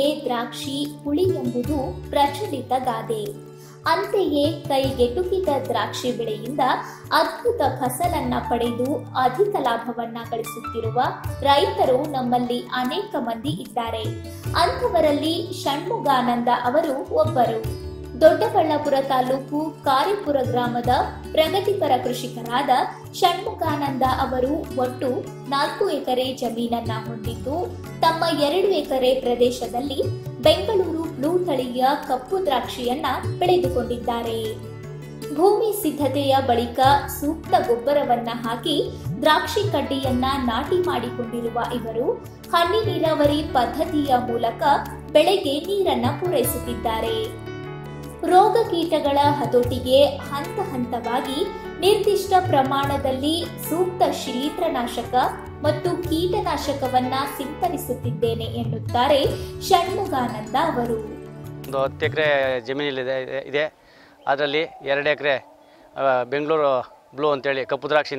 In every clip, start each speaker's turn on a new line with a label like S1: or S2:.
S1: ಕೈಗೆ ದ್ರಾಕ್ಷಿ ಹುಳಿ ಎಂಬುದು ಪ್ರಚಲಿತ ಗಾದೆ ಅಂತೆಯೇ ಕೈಗೆಟುಕಿದ ದ್ರಾಕ್ಷಿ ಬೆಳೆಯಿಂದ ಅದ್ಭುತ ಫಸಲನ್ನ ಪಡೆದು ಅಧಿಕ ಲಾಭವನ್ನ ಗಳಿಸುತ್ತಿರುವ ರೈತರು ನಮ್ಮಲ್ಲಿ ಅನೇಕ ಮಂದಿ ಇದ್ದಾರೆ ಅಂಥವರಲ್ಲಿ ಷಣ್ಮುಗಾನಂದ ಅವರು ಒಬ್ಬರು ದೊಡ್ಡಬಳ್ಳಾಪುರ ತಾಲೂಕು ಕಾರಿಪುರ ಗ್ರಾಮದ ಪ್ರಗತಿಪರ ಕೃಷಿಕರಾದ ಷಣ್ಮುಖಾನಂದ ಅವರು ಒಟ್ಟು ನಾಲ್ಕು ಎಕರೆ ಜಮೀನನ್ನ ಹೊಂದಿದ್ದು ತಮ್ಮ ಎರಡು ಎಕರೆ ಪ್ರದೇಶದಲ್ಲಿ ಬೆಂಗಳೂರು ಬ್ಲೂ ತಳಿಯ ಕಪ್ಪು ದ್ರಾಕ್ಷಿಯನ್ನ ಬೆಳೆದುಕೊಂಡಿದ್ದಾರೆ ಭೂಮಿ ಸಿದ್ಧತೆಯ ಬಳಿಕ ಸೂಕ್ತ ಗೊಬ್ಬರವನ್ನ ಹಾಕಿ ದ್ರಾಕ್ಷಿ ಕಡ್ಡಿಯನ್ನ ನಾಟಿ ಮಾಡಿಕೊಂಡಿರುವ ಇವರು ಹನಿ ನೀರಾವರಿ ಪದ್ಧತಿಯ ಮೂಲಕ ಬೆಳೆಗೆ ನೀರನ್ನ ಪೂರೈಸುತ್ತಿದ್ದಾರೆ ರೋಗ ಕೀಟಗಳ ಹತೋಟಿಗೆ ಹಂತ ಹಂತವಾಗಿ ನಿರ್ದಿಷ್ಟ ಪ್ರಮಾಣದಲ್ಲಿ ಸೂಕ್ತ ಶಿಲೀಂಧ್ರನಾಶಕ ಮತ್ತು ಕೀಟನಾಶಕವನ್ನ ಸಿಂಪಡಿಸುತ್ತಿದ್ದೇನೆ ಎನ್ನುತ್ತಾರೆ ಷಣ್ಮುಗಾನಂದ ಅವರು
S2: ಒಂದು ಹತ್ತು ಎಕರೆ ಜಮೀನಲ್ಲಿದೆ ಇದೆ- ಇದೆ ಅದರಲ್ಲಿ ಎರಡು ಎಕರೆ ಬೆಂಗಳೂರು ಬ್ಲೂ ಅಂತೇಳಿ ಕಪ್ಪು ದ್ರಾಕ್ಷಿನ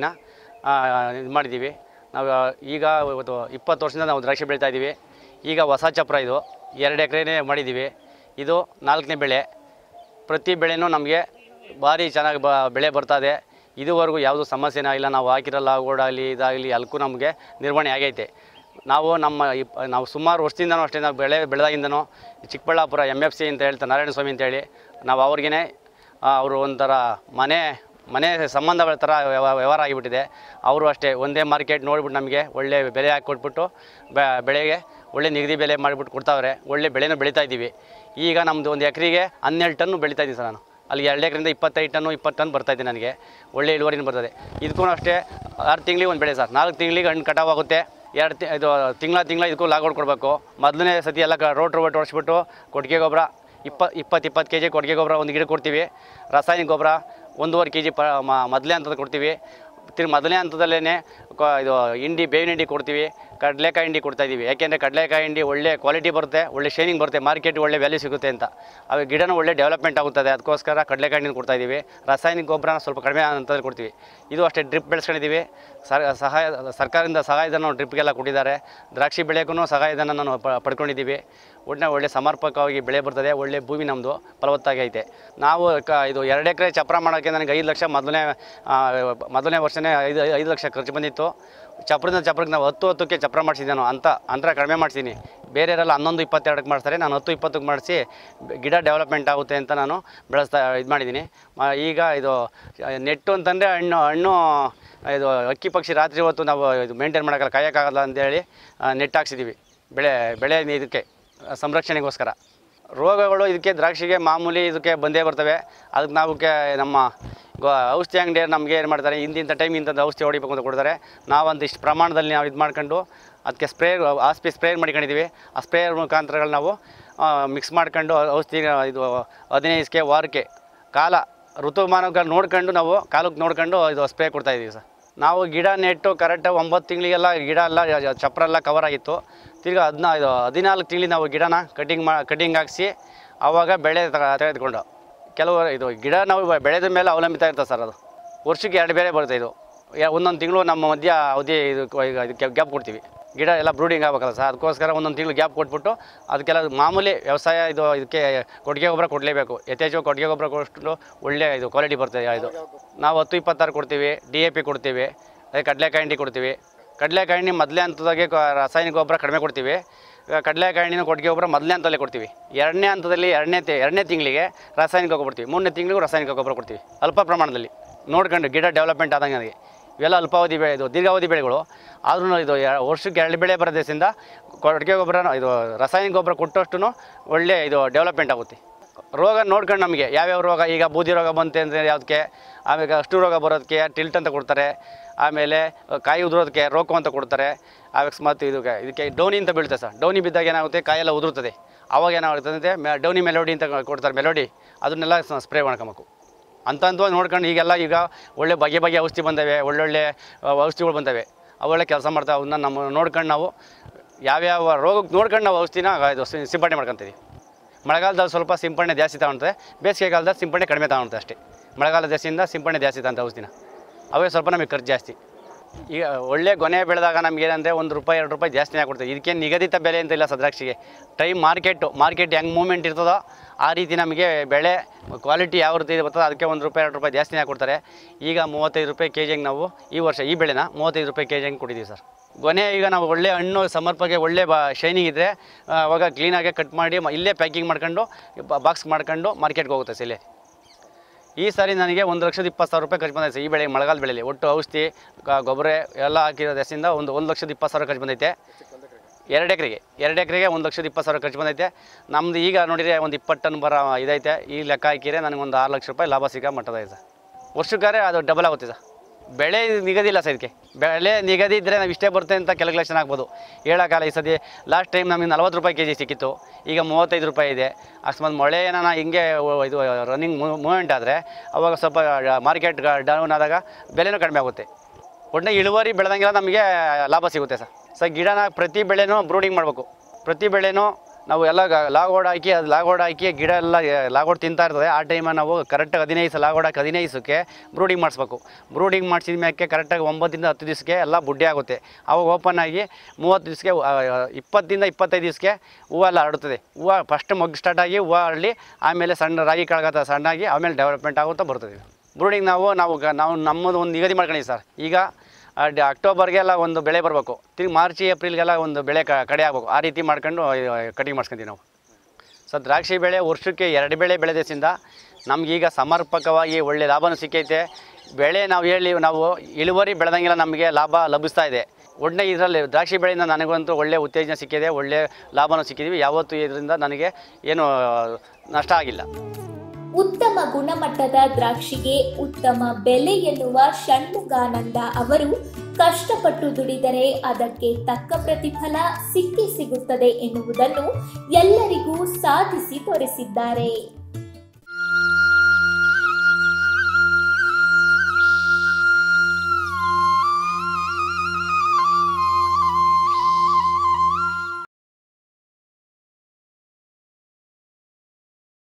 S2: ಇದು ಮಾಡಿದ್ದೀವಿ ನಾವು ಈಗ ಇವತ್ತು ಇಪ್ಪತ್ತು ವರ್ಷದಿಂದ ನಾವು ದ್ರಾಕ್ಷಿ ಬೆಳೀತಾ ಇದ್ದೀವಿ ಈಗ ಹೊಸ ಚಪ್ರ ಇದು ಎರಡು ಎಕರೆನೇ ಮಾಡಿದ್ದೀವಿ ಇದು ನಾಲ್ಕನೇ ಬೆಳೆ ಪ್ರತಿ ಬೆಳೆನೂ ನಮಗೆ ಭಾರಿ ಚೆನ್ನಾಗಿ ಬ ಬೆಳೆ ಬರ್ತದೆ ಇದುವರೆಗೂ ಯಾವುದೂ ಸಮಸ್ಯೆನೇ ಇಲ್ಲ ನಾವು ಹಾಕಿರಲ್ಲ ಓಡಾಗಲಿ ಇದಾಗಲಿ ಅಲ್ಕೂ ನಮಗೆ ನಿರ್ವಹಣೆ ಆಗೈತೆ ನಾವು ನಮ್ಮ ಇಪ್ ನಾವು ಸುಮಾರು ವರ್ಷದಿಂದನೂ ಅಷ್ಟೇ ನಾವು ಬೆಳೆ ಬೆಳೆದಾಗಿಂದನೂ ಚಿಕ್ಕಬಳ್ಳಾಪುರ ಎಮ್ ಎಫ್ ಸಿ ಅಂತ ಹೇಳ್ತಾರೆ ನಾರಾಯಣ ಸ್ವಾಮಿ ಅಂತೇಳಿ ನಾವು ಅವ್ರಿಗೇ ಅವರು ಒಂಥರ ಮನೆ ಮನೆ ಸಂಬಂಧ ಥರ ವ್ಯವ- ವ್ಯವಹಾರ ಆಗಿಬಿಟ್ಟಿದೆ ಅವರು ಅಷ್ಟೇ ಒಂದೇ ಮಾರ್ಕೆಟ್ ನೋಡ್ಬಿಟ್ಟು ನಮಗೆ ಒಳ್ಳೆ ಬೆಲೆ ಹಾಕಿ ಕೊಟ್ಬಿಟ್ಟು ಬೆ- ಬೆಳೆಗೆ ಒಳ್ಳೆ ನಿಗದಿ ಬೆಲೆ ಮಾಡಿಬಿಟ್ಟು ಕೊಡ್ತಾವ್ರೆ ಒಳ್ಳೆ ಬೆಳೆನೂ ಬೆಳೀತಾ ಇದ್ದೀವಿ ಈಗ ನಮ್ಮದು ಒಂದು ಎಕರೆಗೆ ಹನ್ನೆರಡು ಟನ್ನು ಬೆಳೀತಾ ಇದ್ದೀನಿ ಸರ್ ನಾನು ಅಲ್ಲಿ ಎರಡು ಎಕರೆಯಿಂದ ಇಪ್ಪತ್ತೈದು ಟನ್ನು ಇಪ್ಪತ್ತು ಟನ್ ಬರ್ತಾಯಿದೆ ನನಗೆ ಒಳ್ಳೆ ಇಳುವರಿನೂ ಬರ್ತದೆ ಇದಕ್ಕೂ ಅಷ್ಟೇ ಆರು ತಿಂಗಳಿಗೆ ಒಂದು ಬೆಳೆ ಸರ್ ನಾಲ್ಕು ತಿಂಗಳಿಗೆ ಹಣ್ಣು ಕಟಾವ್ ಆಗುತ್ತೆ ಎರಡು ತಿ ಇದು ತಿಂಗಳ ತಿಂಗಳ ಇದಕ್ಕೂ ಲಾಗೌಟ್ ಕೊಡಬೇಕು ಮೊದಲನೇ ಸತಿ ಎಲ್ಲ ಕ ರೋಟ್ ರೋಟ್ ಹೊಡಿಸ್ಬಿಟ್ಟು ಕೊಟ್ಟಿಗೆ ಗೊಬ್ಬರ ಇಪ್ಪ ಇಪ್ಪತ್ತು ಇಪ್ಪತ್ತು ಕೆ ಜಿ ಕೊಟ್ಟಿಗೆ ಗೊಬ್ಬರ ಒಂದು ಗಿಡ ಕೊಡ್ತೀವಿ ರಾಸಾಯನಿಕ ಗೊಬ್ಬರ ಒಂದೂವರೆ ಕೆ ಜಿ ಪ ಮೊದಲನೇ ಹಂತದ ಕೊಡ್ತೀವಿ ತಿರ್ಗಿ ಮೊದಲನೇ ಹಂತದಲ್ಲೇ ಇದು ಹಿಂಡಿ ಬೇವಿನ ಹಿಂಡಿ ಕೊಡ್ತೀವಿ ಕಡಲೆಕಾಯಿ ಹಿಂಡಿ ಕೊಡ್ತಾ ಇದ್ದೀವಿ ಯಾಕೆಂದರೆ ಕಡಲೆಕಾಯಿ ಹಿಂಡಿ ಒಳ್ಳೆ ಕ್ವಾಲಿಟಿ ಬರುತ್ತೆ ಒಳ್ಳೆ ಶೈನಿಂಗ್ ಬರುತ್ತೆ ಮಾರ್ಕೆಟ್ ಒಳ್ಳೆ ವ್ಯಾಲ್ಯೂ ಸಿಗುತ್ತೆ ಅಂತ ಅವು ಗಿಡನೂ ಒಳ್ಳೆ ಡೆವಲಪ್ಮೆಂಟ್ ಆಗುತ್ತದೆ ಅದಕ್ಕೋಸ್ಕರ ಕಡಲೆಕಾಯಿ ಹಿಂಡಿ ಕೊಡ್ತಾ ಇದ್ದೀವಿ ರಾಸಾಯನಿಕ ಗೊಬ್ಬರನ ಸ್ವಲ್ಪ ಕಡಿಮೆ ಹಂತದಲ್ಲಿ ಕೊಡ್ತೀವಿ ಇದು ಅಷ್ಟೇ ಡ್ರಿಪ್ ಬೆಳೆಸ್ಕೊಂಡಿದ್ದೀವಿ ಸರ್ ಸಹಾಯ ಸರ್ಕಾರದಿಂದ ಸಹಾಯಧನ ಡ್ರಿಪ್ಗೆಲ್ಲ ಕೊಟ್ಟಿದ್ದಾರೆ ದ್ರಾಕ್ಷಿ ಬೆಳೆಗೂ ಸಹಾಯಧನ ನಾನು ಪ- ಪಡ್ಕೊಂಡಿದ್ದೀವಿ ಒಟ್ಟಿನ ಒಳ್ಳೆ ಸಮರ್ಪಕವಾಗಿ ಬೆಳೆ ಬರ್ತದೆ ಒಳ್ಳೆ ಭೂಮಿ ನಮ್ಮದು ಫಲವತ್ತಾಗಿ ಐತೆ ನಾವು ಕ ಇದು ಎರಡು ಎಕರೆ ಚಪ್ರ ಮಾಡೋಕ್ಕೆ ನನಗೆ ಐದು ಲಕ್ಷ ಮೊದಲನೇ ಆ, ಮೊದಲನೇ ವರ್ಷನೇ ಐದು ಐದು ಲಕ್ಷ ಖರ್ಚು ಬಂದಿತ್ತು ಚಪ್ರದಿಂದ ಚಪ್ರಕ್ಕೆ ನಾವು ಹತ್ತು ಹತ್ತಕ್ಕೆ ಚಪ್ರ ಮಾಡಿಸಿದ್ದೇನು ಅಂತ ಅಂತರ ಕಡಿಮೆ ಮಾಡಿಸಿದ್ದೀನಿ ಬೇರೆಯವರೆಲ್ಲ ಹನ್ನೊಂದು ಇಪ್ಪತ್ತೆರಡಕ್ಕೆ ಮಾಡ್ತಾರೆ ನಾನು ಹತ್ತು ಇಪ್ಪತ್ತಕ್ಕೆ ಮಾಡಿಸಿ ಗಿಡ ಡೆವಲಪ್ಮೆಂಟ್ ಆಗುತ್ತೆ ಅಂತ ನಾನು ಬೆಳೆಸ್ತಾ ಇದು ಮಾಡಿದ್ದೀನಿ ಮ- ಈಗ ಇದು ನೆಟ್ಟು ಅಂತಂದರೆ ಹಣ್ಣು ಹಣ್ಣು ಇದು ಅಕ್ಕಿ ಪಕ್ಷಿ ರಾತ್ರಿ ಹೊತ್ತು ನಾವು ಇದು ಮೇಂಟೈನ್ ಮಾಡೋಕ್ಕಲ್ಲ ಕಾಯೋಕ್ಕಾಗಲ್ಲ ಅಂತೇಳಿ ನೆಟ್ ಹಾಕ್ಸಿದ್ದೀವಿ ಬೆಳೆ ಬೆಳೆ ಇದಕ್ಕೆ ಸಂರಕ್ಷಣೆಗೋಸ್ಕರ ರೋಗಗಳು ಇದಕ್ಕೆ ದ್ರಾಕ್ಷಿಗೆ ಮಾಮೂಲಿ ಇದಕ್ಕೆ ಬಂದೇ ಬರ್ತವೆ ಅದಕ್ಕೆ ನಾವು ಕೆ ನಮ್ಮ ಗೊ- ಔಷಧಿ ಅಂಗಡಿಯವ್ರು ನಮಗೆ ಏನು ಮಾಡ್ತಾರೆ ಇಂತಿಂಥ ಟೈಮ್ ಇಂಥದ್ದು ಔಷಧಿ ಹೊಡಿಬೇಕು ಅಂತ ಕೊಡ್ತಾರೆ ನಾವಂತ ಇಷ್ಟು ಪ್ರಮಾಣದಲ್ಲಿ ನಾವು ಇದು ಮಾಡ್ಕೊಂಡು ಅದಕ್ಕೆ ಸ್ಪ್ರೇ ಆಸ್ಪಿ ಸ್ಪ್ರೇ ಮಾಡ್ಕೊಂಡಿದ್ದೀವಿ ಆ ಸ್ಪ್ರೇ ಮುಖಾಂತರಗಳು ನಾವು ಮಿಕ್ಸ್ ಮಾಡ್ಕೊಂಡು ಔಷಧಿ ಇದು ಹದಿನೈದಕ್ಕೆ ವಾರಕ್ಕೆ ಕಾಲ ಋತುಮಾನಕ್ಕೆ ನೋಡ್ಕೊಂಡು ನಾವು ಕಾಲಕ್ಕೆ ನೋಡ್ಕೊಂಡು ಇದು ಸ್ಪ್ರೇ ಕೊಡ್ತಾ ಇದ್ದೀವಿ ಸರ್ ನಾವು ಗಿಡ ನೆಟ್ಟು ಕರೆಕ್ಟ್ ಒಂಬತ್ತು ತಿಂಗಳಿಗೆಲ್ಲ ಗಿಡ ಎಲ್ಲ ಯ- ಚಪ್ರ ಎಲ್ಲ ಕವರ್ ಆಗಿತ್ತು ತಿರ್ಗಿ ಹದಿನಾ ಇದು ಹದಿನಾಲ್ಕು ತಿಂಗಳಿಗೆ ನಾವು ಗಿಡನ ಕಟಿಂಗ್ ಮಾ ಕಟಿಂಗ್ ಹಾಕ್ಸಿ ಆವಾಗ ಬೆಳೆ ತಗ- ತೆಗೆದುಕೊಂಡು ಕೆಲವು ಇದು ಗಿಡ ನಾವು ಬೆಳೆದ ಮೇಲೆ ಅವಲಂಬಿತ ಇರ್ತದೆ ಸರ್ ಅದು ವರ್ಷಕ್ಕೆ ಎರಡು ಬೇರೆ ಬರುತ್ತೆ ಇದು ಯಾ- ಒಂದೊಂದು ತಿಂಗಳು ನಮ್ಮ ಮಧ್ಯ ಅವಧಿ ಇದು ಈಗ ಇದಕ್ಕೆ ಗ್ಯಾಪ್ ಕೊಡ್ತೀವಿ ಗಿಡ ಎಲ್ಲ ಬ್ರೂಡಿಂಗ್ ಆಗಬೇಕಲ್ಲ ಸರ್ ಅದಕ್ಕೋಸ್ಕರ ಒಂದೊಂದು ತಿಂಗಳು ಗ್ಯಾಪ್ ಕೊಟ್ಬಿಟ್ಟು ಅದಕ್ಕೆಲ್ಲ ಮಾಮೂಲಿ ವ್ಯವಸಾಯ ಇದು ಇದಕ್ಕೆ ಕೊಟ್ಟಿಗೆ ಗೊಬ್ಬರ ಕೊಡಲೇಬೇಕು ಯಥೇಚ್ಛ ಕೊಟ್ಟಿಗೆ ಗೊಬ್ಬರ ಕೊಟ್ಟು ಒಳ್ಳೆ ಇದು ಕ್ವಾಲಿಟಿ ಬರ್ತದೆ ಇದು ನಾವು ಹತ್ತು ಇಪ್ಪತ್ತಾರು ಕೊಡ್ತೀವಿ ಡಿ ಎ ಪಿ ಕೊಡ್ತೀವಿ ಅದೇ ಕಡಲೆಕಾಯಿ ಹಿಂಡಿ ಕೊಡ್ತೀವಿ ಕಡಲೆಕಾಯಿ ಹಿಂಡಿ ಮೊದಲೇ ಹಂತದಾಗೆ ಕ- ರಾಸಾಯನಿಕ ಗೊಬ್ಬರ ಕಡಿಮೆ ಕೊಡ್ತೀವಿ ಈಗ ಕಡಲೆಕಾಯಿ ಹಿಂಡಿನ ಕೊಟ್ಟಿಗೆ ಗೊಬ್ಬರ ಮೊದಲನೇ ಹಂತದಲ್ಲೇ ಕೊಡ್ತೀವಿ ಎರಡನೇ ಹಂತದಲ್ಲಿ ಎರಡನೇ ತಿ- ಎರಡನೇ ತಿಂಗಳಿಗೆ ರಾಸಾಯನಿಕ ಗೊಬ್ಬರ ಕೊಡ್ತೀವಿ ಮೂರನೇ ತಿಂಗಳಿಗೂ ರಾಸಾಯನಿಕ ಗೊಬ್ಬರ ಕೊಡ್ತೀವಿ ಅಲ್ಪ ಪ್ರಮಾಣದಲ್ಲಿ ನೋಡ್ಕೊಂಡು ಗಿಡ ಡೆವಲಪ್ಮೆಂಟ್ ಆದಂಗೆ ನನಗೆ ಇವೆಲ್ಲ ಅಲ್ಪಾವಧಿ ಬೆಳೆ ಇದು ದೀರ್ಘಾವಧಿ ಬೆಳೆಗಳು ಆದ್ರೂ ಇದು ಎ- ವರ್ಷಕ್ಕೆ ಎರಡು ಬೆಳೆ ಬರೋದ್ರಿಂದ ಕೊಟ್ಟಿಗೆ ಗೊಬ್ಬರ ಇದು ರಾಸಾಯನಿಕ ಗೊಬ್ಬರ ಕೊಟ್ಟಷ್ಟು ಒಳ್ಳೆ ಇದು ಡೆವಲಪ್ಮೆಂಟ್ ಆಗುತ್ತೆ ರೋಗ ನೋಡ್ಕೊಂಡು ನಮಗೆ ಯಾವ್ಯಾವ ರೋಗ ಈಗ ಬೂದಿ ರೋಗ ಬಂತೆ ಅಂದರೆ ಯಾವುದಕ್ಕೆ ಆಮೇಲೆ ಅಷ್ಟು ರೋಗ ಬರೋದಕ್ಕೆ ಟಿಲ್ಟ್ ಅಂತ ಕೊಡ್ತಾರೆ ಆಮೇಲೆ ಕಾಯಿ ಉದುರೋದಕ್ಕೆ ರೋಕೋ ಅಂತ ಕೊಡ್ತಾರೆ ಅಕಸ್ಮಾತ್ ಇದು ಇದಕ್ಕೆ ಡೌನಿ ಅಂತ ಬೀಳುತ್ತೆ ಸರ್ ಡೌನಿ ಬಿದ್ದಾಗ ಏನಾಗುತ್ತೆ ಕಾಯೆಲ್ಲ ಉದುರುತ್ತದೆ ಅವಾಗ ಏನಾಗುತ್ತೆ ಮೆ ಡೌನಿ ಮೆಲೋಡಿ ಅಂತ ಕೊಡ್ತಾರೆ ಮೆಲೋಡಿ ಅದನ್ನೆಲ್ಲ ಸ್ಪ್ರೇ ಮಾಡ್ಕೊಬೇಕು ಅಂತ ಹಂತವಾಗಿ ನೋಡ್ಕೊಂಡು ಈಗೆಲ್ಲ ಈಗ ಒಳ್ಳೆ ಬಗೆ ಬಗೆ ಔಷಧಿ ಬಂದವೆ ಒಳ್ಳೊಳ್ಳೆ ಆ, ಔಷಧಿಗಳು ಬಂದವೆ ಅವೆಲ್ಲ ಕೆಲಸ ಮಾಡ್ತಾವೆ ಅವನ್ನ ನಮ್ಮ ನೋಡ್ಕೊಂಡು ನಾವು ಯಾವ್ಯಾವ ರೋಗಕ್ಕೆ ನೋಡ್ಕೊಂಡು ನಾವು ಔಷಧಿನ ಇದು ಸಿ- ಸಿಂಪಡಣೆ ಮಾಡ್ಕೊತೀವಿ ಮಳೆಗಾಲದಲ್ಲಿ ಸ್ವಲ್ಪ ಸಿಂಪಡಣೆ ಜಾಸ್ತಿ ತಗೊಳ್ತದೆ ಬೇಸಿಗೆಗಾಲದಲ್ಲಿ ಸಿಂಪಡಣೆ ಕಡಿಮೆ ತಗೊಳುತ್ತೆ ಅಷ್ಟೇ ಮಳೆಗಾಲ ಜಾಸ್ತಿಯಿಂದ ಸಿಂಪಡಣೆ ಜಾಸ್ತಿ ತಗೊಂತ ಔಷಧಿನ ಅವೇ ಸ್ವಲ್ಪ ನಮಗೆ ಖರ್ಚು ಜಾಸ್ತಿ ಈಗ ಒಳ್ಳೆ ಗೊನೆ ಬೆಳೆದಾಗ ನಮ್ಗೆ ಏನಂದರೆ ಒಂದು ರೂಪಾಯಿ ಎರಡು ರೂಪಾಯಿ ಜಾಸ್ತಿನೇ ಕೊಡ್ತದೆ ಇದಕ್ಕೆ ನಿಗದಿತ ಬೆಲೆ ಅಂತ ಇಲ್ಲ ಸದ್ರಾಕ್ಷಿಗೆ ಟೈಮ್ ಮಾರ್ಕೆಟು ಮಾರ್ಕೆಟ್ ಹೆಂಗೆ ಮೂವ್ಮೆಂಟ್ ಇರ್ತದೋ ಆ ರೀತಿ ನಮಗೆ ಬೆಳೆ ಕ್ವಾಲಿಟಿ ಯಾವ ರೀತಿ ಬರ್ತದೋ ಅದಕ್ಕೆ ಒಂದು ರೂಪಾಯಿ ಎರಡು ರೂಪಾಯಿ ಜಾಸ್ತಿನೇ ಕೊಡ್ತಾರೆ ಈಗ ಮೂವತ್ತೈದು ರೂಪಾಯಿ ಕೆ ಜಿಗೆ ನಾವು ಈ ವರ್ಷ ಈ ಬೆಳೆನ ಮೂವತ್ತೈದು ರೂಪಾಯಿ ಕೆ ಜಿಗೆ ಕೊಟ್ಟಿದ್ದೀವಿ ಸರ್ ಗೊನೆ ಈಗ ನಾವು ಒಳ್ಳೆ ಹಣ್ಣು ಸಮರ್ಪಕ್ಕೆ ಒಳ್ಳೆ ಬಾ ಶೈನಿಂಗ್ ಇದ್ದರೆ ಅವಾಗ ಕ್ಲೀನಾಗೆ ಕಟ್ ಮಾಡಿ ಮ- ಇಲ್ಲೇ ಪ್ಯಾಕಿಂಗ್ ಮಾಡ್ಕೊಂಡು ಬಾಕ್ಸ್ ಮಾಡ್ಕೊಂಡು ಮಾರ್ಕೆಟ್ಗೆ ಹೋಗುತ್ತೆ ಸರ್ ಇಲ್ಲೇ ಈ ಸಾರಿ ನನಗೆ ಒಂದು ಲಕ್ಷದ ಇಪ್ಪತ್ತು ಸಾವಿರ ರೂಪಾಯಿ ಖರ್ಚು ಬಂದೈತೆ ಸರ್ ಈ ಬೆಳೆ ಮಳೆಗಾಲ ಬೆಳೆಯಲ್ಲಿ ಒಟ್ಟು ಔಷಧಿ ಗ- ಗೊಬ್ಬರ ಎಲ್ಲ ಹಾಕಿರೋ ದೆಸೆಯಿಂದ ಒಂದು ಒಂದು ಲಕ್ಷದ ಇಪ್ಪತ್ತು ಸಾವಿರ ಖರ್ಚು ಬಂದೈತೆ ಎರಡು ಎಕರೆಗೆ ಎರಡು ಎಕರೆಗೆ ಒಂದು ಲಕ್ಷದ ಇಪ್ಪತ್ತು ಸಾವಿರ ಖರ್ಚು ಬಂದೈತೆ ನಮ್ಮದು ಈಗ ನೋಡಿದರೆ ಒಂದು ಇಪ್ಪತ್ತು ಟನ್ ಬರ ಇದೈತೆ ಈ ಲೆಕ್ಕ ಹಾಕಿದ್ರೆ ನನಗೆ ಒಂದು ಆರು ಲಕ್ಷ ರೂಪಾಯಿ ಲಾಭ ಸಿಗೋ ಮಟ್ಟದೈತೆ ಸರ್ ವರ್ಷಕ್ಕಾರೆ ಅದು ಡಬಲ್ ಆಗುತ್ತೆ ಸರ್ ಬೆಳೆ ನಿಗದಿ ಇಲ್ಲ ಸರ್ ಇದಕ್ಕೆ ಬೆಳೆ ನಿಗದಿ ಇದ್ದರೆ ನಾವು ಇಷ್ಟೇ ಬರುತ್ತೆ ಅಂತ ಕ್ಯಾಲ್ಕುಲೇಷನ್ ಆಗ್ಬೋದು ಹೇಳೋಕ್ಕಾಗಲ್ಲ ಈ ಸತಿ ಲಾಸ್ಟ್ ಟೈಮ್ ನಮಗೆ ನಲ್ವತ್ತು ರೂಪಾಯಿ ಕೆ ಜಿ ಸಿಕ್ಕಿತ್ತು ಈಗ ಮೂವತ್ತೈದು ರೂಪಾಯಿ ಇದೆ ಅಕಸ್ಮಾತ್ ಮಳೆ ಏನಾನ ಹಿಂಗೆ ಓ- ಇದು ರನ್ನಿಂಗ್ ಮೂವ್ಮೆಂಟ್ ಆದರೆ ಅವಾಗ ಸ್ವಲ್ಪ ಮಾರ್ಕೆಟ್ ಡೌನ್ ಆದಾಗ ಬೆಲೆನೂ ಕಡಿಮೆ ಆಗುತ್ತೆ ಒಟ್ಟಿನ ಇಳುವರಿ ಬೆಳೆದಂಗೆಲ್ಲ ನಮಗೆ ಲಾಭ ಸಿಗುತ್ತೆ ಸರ್ ಸರ್ ಗಿಡನ ಪ್ರತಿ ಬೆಳೆನೂ ಬ್ರೂಡಿಂಗ್ ಮಾಡಬೇಕು ಪ್ರತಿ ಬೆಳೆನೂ ನಾವು ಎಲ್ಲ ಗ- ಲಾಗೋಡ್ ಹಾಕಿ ಅದು ಲಾಗೋಡ್ ಹಾಕಿ ಗಿಡ ಎಲ್ಲ ಎ, ಲಾಗೋಡ್ ತಿಂತಾ ಇರ್ತದೆ ಆ ಟೈಮಲ್ಲಿ ನಾವು ಕರೆಕ್ಟಾಗಿ ಹದಿನೈದು ಸಲ ಲಾಗೋಡ್ ಹಾಕಿ ಹದಿನೈದು ದಿವಸಕ್ಕೆ ಬ್ರೂಡಿಂಗ್ ಮಾಡಿಸ್ಬೇಕು ಬ್ರೂಡಿಂಗ್ ಮಾಡಿಸಿದ ಮೇಲೆ ಕರೆಕ್ಟಾಗಿ ಒಂಬತ್ತರಿಂದ ಹತ್ತು ದಿವಸಕ್ಕೆ ಎಲ್ಲ ಬುಡ್ಡಿ ಆಗುತ್ತೆ ಅವಾಗ ಓಪನ್ ಆಗಿ ಮೂವತ್ತು ದಿವಸಕ್ಕೆ ಇಪ್ಪತ್ತರಿಂದ ಇಪ್ಪತ್ತೈದು ದಿವಸಕ್ಕೆ ಹೂವು ಎಲ್ಲ ಹರಡುತ್ತದೆ ಹೂವು ಫಸ್ಟ್ ಮೊಗ್ಗು ಸ್ಟಾರ್ಟ್ ಆಗಿ ಹೂವು ಹರಳಿ ಆಮೇಲೆ ಸಣ್ಣ ರಾಗಿ ಕಳಗತ್ತ ಸಣ್ಣಾಗಿ ಆಮೇಲೆ ಡೆವಲಪ್ಮೆಂಟ್ ಆಗುತ್ತಾ ಬರ್ತದೆ ಬ್ರೂಡಿಂಗ್ ನಾವು ನಾವು ಗ- ನಾವು ನಮ್ಮದು ಒಂದು ನಿಗದಿ ಮಾಡ್ಕೊಂಡಿದ್ದೀವಿ ಸರ್ ಈಗ ಆ, ಡ- ಅಕ್ಟೋಬರ್ಗೆಲ್ಲ ಒಂದು ಬೆಳೆ ಬರಬೇಕು ತಿರ್ಗಿ ಮಾರ್ಚ್ ಏಪ್ರಿಲ್ಗೆಲ್ಲ ಒಂದು ಬೆಳೆ ಕ ಕಡೆ ಆಗಬೇಕು ಆ ರೀತಿ ಮಾಡ್ಕೊಂಡು ಕಟಿಂಗ್ ಮಾಡ್ಸ್ಕೊಂತೀವಿ ನಾವು ಸೊ ದ್ರಾಕ್ಷಿ ಬೆಳೆ ವರ್ಷಕ್ಕೆ ಎರಡು ಬೆಳೆ ಬೆಳೆದದಿಂದ ನಮಗೀಗ ಸಮರ್ಪಕವಾಗಿ ಒಳ್ಳೆ ಲಾಭನೂ ಸಿಕ್ಕೈತೆ ಬೆಳೆ ನಾವು ಹೇಳಿ ನಾವು ಇಳುವರಿ ಬೆಳೆದಂಗೆಲ್ಲ ನಮಗೆ ಲಾಭ ಲಭಿಸ್ತಾ ಇದೆ ಒಳ್ಳೆ ಇದರಲ್ಲಿ ದ್ರಾಕ್ಷಿ ಬೆಳೆಯಿಂದ ನನಗಂತೂ ಒಳ್ಳೆ ಉತ್ತೇಜನ ಸಿಕ್ಕಿದೆ ಒಳ್ಳೆ ಲಾಭನೂ ಸಿಕ್ಕಿದ್ದೀವಿ ಯಾವತ್ತೂ ಇದರಿಂದ ನನಗೆ ಏನು ನಷ್ಟ ಆಗಿಲ್ಲ
S1: ಉತ್ತಮ ಗುಣಮಟ್ಟದ ದ್ರಾಕ್ಷಿಗೆ ಉತ್ತಮ ಬೆಲೆ ಎನ್ನುವ ಷಣ್ಮುಗಾನಂದ ಅವರು ಕಷ್ಟಪಟ್ಟು ದುಡಿದರೆ ಅದಕ್ಕೆ ತಕ್ಕ ಪ್ರತಿಫಲ ಸಿಕ್ಕಿ ಸಿಗುತ್ತದೆ ಎನ್ನುವುದನ್ನು ಎಲ್ಲರಿಗೂ ಸಾಧಿಸಿ ತೋರಿಸಿದ್ದಾರೆ